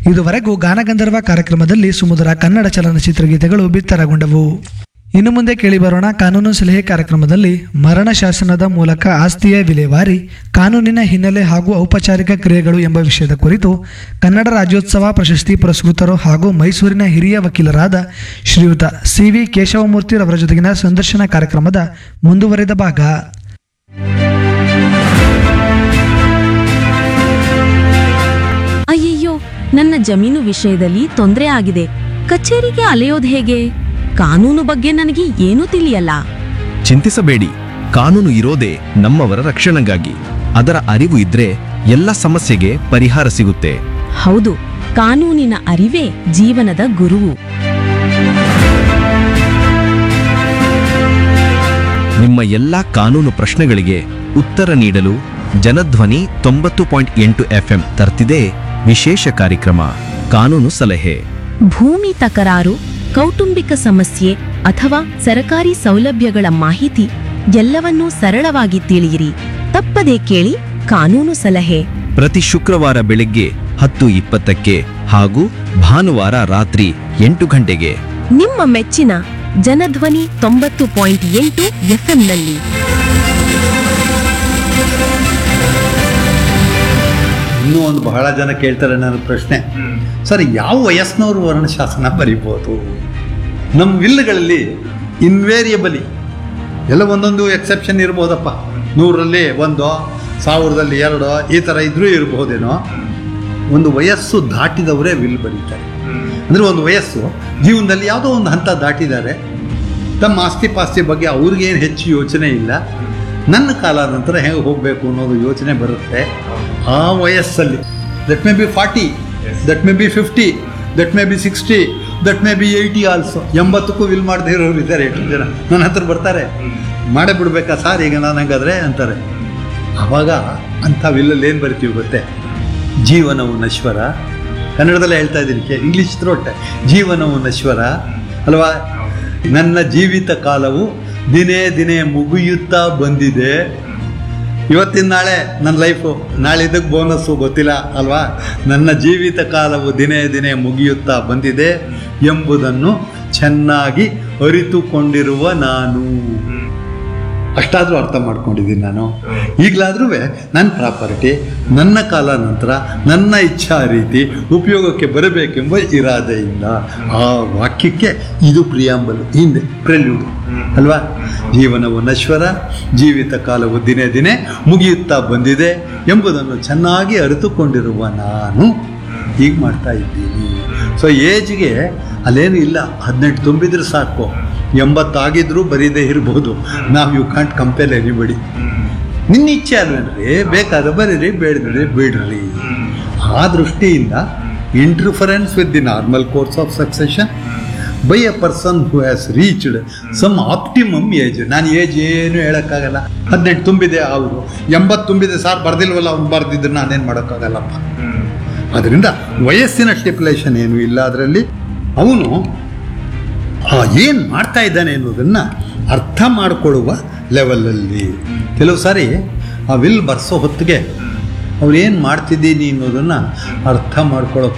ಇದುವರೆಗೂ ಗಾನಗಂಧರ್ವ ಕಾರ್ಯಕ್ರಮದಲ್ಲಿ ಸುಮಧುರ ಕನ್ನಡ ಚಲನಚಿತ್ರ ಗೀತೆಗಳು ಬಿತ್ತರಗೊಂಡವು ಇನ್ನು ಮುಂದೆ ಕೇಳಿಬರೋಣ ಕಾನೂನು ಸಲಹೆ ಕಾರ್ಯಕ್ರಮದಲ್ಲಿ ಮರಣ ಶಾಸನದ ಮೂಲಕ ಆಸ್ತಿಯ ವಿಲೇವಾರಿ ಕಾನೂನಿನ ಹಿನ್ನೆಲೆ ಹಾಗೂ ಔಪಚಾರಿಕ ಕ್ರಿಯೆಗಳು ಎಂಬ ವಿಷಯದ ಕುರಿತು ಕನ್ನಡ ರಾಜ್ಯೋತ್ಸವ ಪ್ರಶಸ್ತಿ ಪುರಸ್ಕೃತರು ಹಾಗೂ ಮೈಸೂರಿನ ಹಿರಿಯ ವಕೀಲರಾದ ಶ್ರೀಯುತ ಸಿ ವಿ ಕೇಶವಮೂರ್ತಿರವರ ಜೊತೆಗಿನ ಸಂದರ್ಶನ ಕಾರ್ಯಕ್ರಮದ ಮುಂದುವರೆದ ಭಾಗ ಅಯ್ಯಯ್ಯೋ ನನ್ನ ಜಮೀನು ವಿಷಯದಲ್ಲಿ ತೊಂದರೆ ಆಗಿದೆ ಕಚೇರಿಗೆ ಅಲೆಯೋದು ಹೇಗೆ ಕಾನೂನು ಬಗ್ಗೆ ನನಗೆ ಏನೂ ತಿಳಿಯಲ್ಲ ಚಿಂತಿಸಬೇಡಿ ಕಾನೂನು ಇರೋದೇ ನಮ್ಮವರ ರಕ್ಷಣೆಗಾಗಿ ಅದರ ಅರಿವು ಇದ್ರೆ ಎಲ್ಲ ಸಮಸ್ಯೆಗೆ ಪರಿಹಾರ ಸಿಗುತ್ತೆ ಹೌದು ಕಾನೂನಿನ ಅರಿವೇ ಜೀವನದ ಗುರುವು ನಿಮ್ಮ ಎಲ್ಲಾ ಕಾನೂನು ಪ್ರಶ್ನೆಗಳಿಗೆ ಉತ್ತರ ನೀಡಲು ಜನಧ್ವನಿ ತೊಂಬತ್ತು ಪಾಯಿಂಟ್ ಎಂಟು ಎಫ್ಎಂ ತರ್ತಿದೆ ವಿಶೇಷ ಕಾರ್ಯಕ್ರಮ ಕಾನೂನು ಸಲಹೆ ಭೂಮಿ ತಕರಾರು ಕೌಟುಂಬಿಕ ಸಮಸ್ಯೆ ಅಥವಾ ಸರಕಾರಿ ಸೌಲಭ್ಯಗಳ ಮಾಹಿತಿ ಎಲ್ಲವನ್ನೂ ಸರಳವಾಗಿ ತಿಳಿಯಿರಿ ತಪ್ಪದೇ ಕೇಳಿ ಕಾನೂನು ಸಲಹೆ ಪ್ರತಿ ಶುಕ್ರವಾರ ಬೆಳಿಗ್ಗೆ ಹತ್ತು ಇಪ್ಪತ್ತಕ್ಕೆ ಹಾಗೂ ಭಾನುವಾರ ರಾತ್ರಿ ಎಂಟು ಗಂಟೆಗೆ ನಿಮ್ಮ ಮೆಚ್ಚಿನ ಜನಧ್ವನಿ ತೊಂಬತ್ತು ಪಾಯಿಂಟ್ ಎಂಟು ಎಫ್ಎಂನಲ್ಲಿ ಇನ್ನೂ ಒಂದು ಬಹಳ ಜನ ಕೇಳ್ತಾರೆ ನನ್ನ ಪ್ರಶ್ನೆ ಸರ್ ಯಾವ ವಯಸ್ಸಿನವರು ವರ್ಣಶಾಸನ ಬರಿಬೋದು ನಮ್ಮ ವಿಲ್ಗಳಲ್ಲಿ ಇನ್ವೇರಿಯಬಲಿ ಎಲ್ಲ ಒಂದೊಂದು ಎಕ್ಸೆಪ್ಷನ್ ಇರ್ಬೋದಪ್ಪ ನೂರರಲ್ಲಿ ಒಂದು ಸಾವಿರದಲ್ಲಿ ಎರಡು ಈ ಥರ ಇದ್ರೂ ಇರ್ಬೋದೇನೋ ಒಂದು ವಯಸ್ಸು ದಾಟಿದವರೇ ವಿಲ್ ಬರೀತಾರೆ ಅಂದರೆ ಒಂದು ವಯಸ್ಸು ಜೀವನದಲ್ಲಿ ಯಾವುದೋ ಒಂದು ಹಂತ ದಾಟಿದ್ದಾರೆ ತಮ್ಮ ಆಸ್ತಿ ಪಾಸ್ತಿ ಬಗ್ಗೆ ಅವ್ರಿಗೇನು ಹೆಚ್ಚು ಯೋಚನೆ ಇಲ್ಲ ನನ್ನ ಕಾಲ ನಂತರ ಹೇಗೆ ಹೋಗಬೇಕು ಅನ್ನೋದು ಯೋಚನೆ ಬರುತ್ತೆ ಆ ವಯಸ್ಸಲ್ಲಿ that may be forty that may be fifty that may be sixty that may be eighty also ಎಂಬತ್ತಕ್ಕೂ ವಿಲ್ ಮಾಡದೇ ಇರೋರು ಇದ್ದಾರೆ ಎಷ್ಟು ಜನ ನನ್ನ ಹತ್ರ ಬರ್ತಾರೆ ಮಾಡೇ ಬಿಡ್ಬೇಕಾ ಸರ್ ಈಗ ನಾನು ಹಂಗಾದ್ರೆ ಅಂತಾರೆ ಆವಾಗ ಅಂಥ ವಿಲ್ಲಲ್ಲಿ ಏನು ಬರಿತೀವಿ ಗೊತ್ತೇ ಜೀವನವು ನಶ್ವರ ಕನ್ನಡದಲ್ಲೇ ಹೇಳ್ತಾ ಇದ್ದೀನಿ ಕೇ ಇಂಗ್ಲೀಷ್ ತ್ರೋಟೆ ಜೀವನವು ನಶ್ವರ ಅಲ್ವಾ ನನ್ನ ಜೀವಿತ ಕಾಲವು ದಿನೇ ದಿನೇ ಮುಗಿಯುತ್ತಾ ಬಂದಿದೆ ಇವತ್ತಿನ ನಾಳೆ ನನ್ನ ಲೈಫು ನಾಳೆ ಇದಕ್ಕೆ ಬೋನಸ್ಸು ಗೊತ್ತಿಲ್ಲ ಅಲ್ವಾ ನನ್ನ ಜೀವಿತ ಕಾಲವು ದಿನೇ ದಿನೇ ಮುಗಿಯುತ್ತಾ ಬಂದಿದೆ ಎಂಬುದನ್ನು ಚೆನ್ನಾಗಿ ಅರಿತುಕೊಂಡಿರುವ ನಾನು ಅಷ್ಟಾದರೂ ಅರ್ಥ ಮಾಡ್ಕೊಂಡಿದ್ದೀನಿ ನಾನು ಈಗಲಾದ್ರೂ ನನ್ನ ಪ್ರಾಪರ್ಟಿ ನನ್ನ ಕಾಲ ನಂತರ ನನ್ನ ಇಚ್ಛಾ ರೀತಿ ಉಪಯೋಗಕ್ಕೆ ಬರಬೇಕೆಂಬ ಇರಾದೆಯಿಂದ ಆ ವಾಕ್ಯಕ್ಕೆ ಇದು ಪ್ರಿಯಾಂಬಲ್ ಹಿಂದೆ ಪ್ರೆಲ್ಯೂಡ್ ಅಲ್ವಾ ಜೀವನವು ನಶ್ವರ ಜೀವಿತ ಕಾಲವು ದಿನೇ ದಿನೇ ಮುಗಿಯುತ್ತಾ ಬಂದಿದೆ ಎಂಬುದನ್ನು ಚೆನ್ನಾಗಿ ಅರಿತುಕೊಂಡಿರುವ ನಾನು ಹೀಗೆ ಮಾಡ್ತಾ ಇದ್ದೀನಿ ಸೊ ಏಜ್ಗೆ ಅಲ್ಲೇನು ಇಲ್ಲ ಹದಿನೆಂಟು ತುಂಬಿದ್ರೆ ಸಾಕು ಎಂಬತ್ತಾಗಿದ್ರೂ ಬರೀದೇ ಇರ್ಬೋದು ನಾವು ಯು ಕಾಂಟ್ ಕಂಪೇರ್ ಎನಿಬಡಿ ನಿನ್ನ ಇಚ್ಛೆ ಅಲ್ವೇನ್ರಿ ಬೇಕಾದ್ರೆ ಬರೀರಿ ಬೇಡದ್ರಿ ಬಿಡ್ರಿ ಆ ದೃಷ್ಟಿಯಿಂದ interference with the normal course of succession by a person who has reached some optimum age ನಾನು ಏಜ್ ಏನು ಹೇಳೋಕ್ಕಾಗಲ್ಲ ಹದಿನೆಂಟು ತುಂಬಿದೆ ಅವರು ಎಂಬತ್ತು ತುಂಬಿದೆ ಸಾರ್ ಬರ್ದಿಲ್ವಲ್ಲ ಅವ್ನು ಬರ್ದಿದ್ರೆ ನಾನೇನು ಮಾಡೋಕ್ಕಾಗಲ್ಲಪ್ಪ ಅದರಿಂದ ವಯಸ್ಸಿನ ಸ್ಟಿಪ್ಯುಲೇಷನ್ ಏನು ಇಲ್ಲ ಅದರಲ್ಲಿ ಅವನು ಏನು ಮಾಡ್ತಾ ಇದ್ದಾನೆ ಅನ್ನೋದನ್ನು ಅರ್ಥ ಮಾಡಿಕೊಳ್ಳುವ ಲೆವೆಲಲ್ಲಿ ಕೆಲವು ಸಾರಿ ಆ ವಿಲ್ ಬರ್ಸೋ ಹೊತ್ತಿಗೆ ಅವ್ರು ಏನು ಮಾಡ್ತಿದ್ದೀನಿ ಅನ್ನೋದನ್ನು ಅರ್ಥ ಮಾಡ್ಕೊಳ್ಳೋ